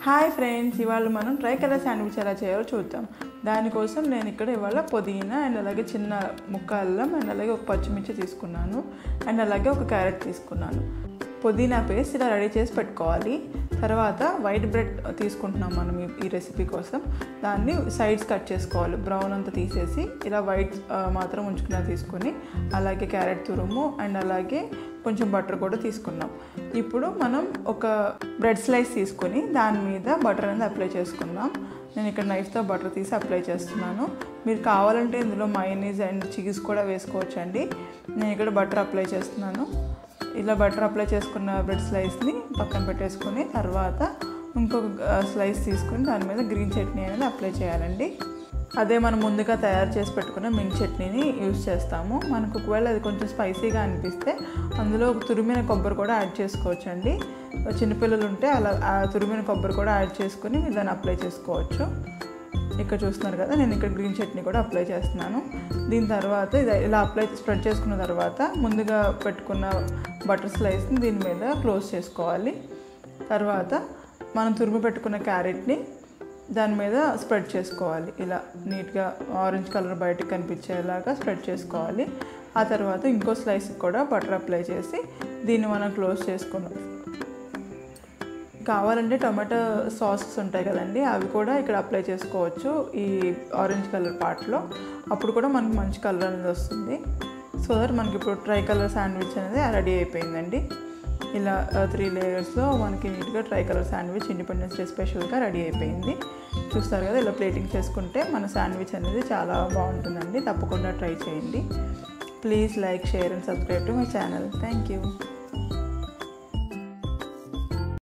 hi friends ఇవాళ మనం try tricolour sandwich ఎలా చేయాలో చూద్దాం దానికోసం నేను ఇక్కడ ఇవాళ పుదీనా అండ్ అలాగే చిన్న ముక్క అల్లం అండ్ అలాగే ఒక పచ్చిమిర్చి తీసుకున్నాను అండ్ అలాగే ఒక క్యారెట్ తీసుకున్నాను పుదీనా పేస్ట్ ఇలా రెడీ చేసి పెట్టుకోవాలి తర్వాత వైట్ బ్రెడ్ తీసుకుంటున్నాం మనం ఈ- ఈ రెసిపీ కోసం దాన్ని సైడ్స్ కట్ చేసుకోవాలి బ్రౌన్ అంతా తీసేసి ఇలా వైట్ ఆ, మాత్రం ఉంచుకున్నా తీసుకొని అలాగే క్యారెట్ తురుము అండ్ అలాగే కొంచెం బటర్ కూడా తీసుకున్నాం ఇప్పుడు మనం ఒక బ్రెడ్ స్లైస్ తీసుకొని దాని మీద బటర్ అనేది అప్లై చేసుకుందాం నేను ఇక్కడ నైఫ్తో బటర్ తీసి అప్లై చేస్తున్నాను మీరు కావాలంటే ఇందులో మైనీస్ అండ్ చీజ్ కూడా వేసుకోవచ్చండి నేను ఇక్కడ బటర్ అప్లై చేస్తున్నాను ఇలా బటర్ అప్లై చేసుకున్న బ్రెడ్ స్లైస్ని పక్కన పెట్టేసుకొని తర్వాత ఇంకొక స్లైస్ తీసుకుని దాని మీద గ్రీన్ చట్నీ అనేది అప్లై చేయాలండి అదే మనం ముందుగా తయారు చేసి పెట్టుకున్న మింట్ చట్నీని యూస్ చేస్తాము మనకు ఒకవేళ అది కొంచెం స్పైసీగా అనిపిస్తే అందులో ఒక తురిమిన కొబ్బరి కూడా యాడ్ చేసుకోవచ్చండి చిన్నపిల్లలు ఉంటే అలా ఆ తురిమిన కొబ్బరి కూడా యాడ్ చేసుకుని మీరు దాన్ని అప్లై చేసుకోవచ్చు ఇక్కడ చూస్తున్నారు కదా నేను ఇక్కడ గ్రీన్ చట్నీ కూడా అప్లై చేస్తున్నాను దీని తర్వాత ఇది ఇలా అప్లై స్ప్రెడ్ చేసుకున్న తర్వాత ముందుగా పెట్టుకున్న బటర్ స్లైస్ని దీని మీద క్లోజ్ చేసుకోవాలి తర్వాత మనం తురిమి పెట్టుకున్న క్యారెట్ని దాని మీద స్ప్రెడ్ చేసుకోవాలి ఇలా నీట్గా ఆరెంజ్ కలర్ బయటకు కనిపించేలాగా స్ప్రెడ్ చేసుకోవాలి ఆ తర్వాత ఇంకో స్లైస్కి కూడా బటర్ అప్లై చేసి దీన్ని మనం క్లోజ్ చేసుకున్నాం కావాలంటే టమాటో సాసెస్ ఉంటాయి కదండి అవి కూడా ఇక్కడ అప్లై చేసుకోవచ్చు ఈ ఆరెంజ్ కలర్ పార్ట్లో అప్పుడు కూడా మనకి మంచి కలర్ అనేది వస్తుంది సో దట్ మనకి ఇప్పుడు ట్రై కలర్ శాండ్విచ్ అనేది రెడీ అయిపోయిందండి ఇలా త్రీ లేయర్స్లో మనకి నీట్గా tricolour sandwich independence day స్పెషల్గా రెడీ అయిపోయింది చూస్తారు కదా ఇలా ప్లేటింగ్ చేసుకుంటే మన శాండ్విచ్ అనేది చాలా బాగుంటుందండి తప్పకుండా ట్రై చేయండి please like share and subscribe to my channel thank you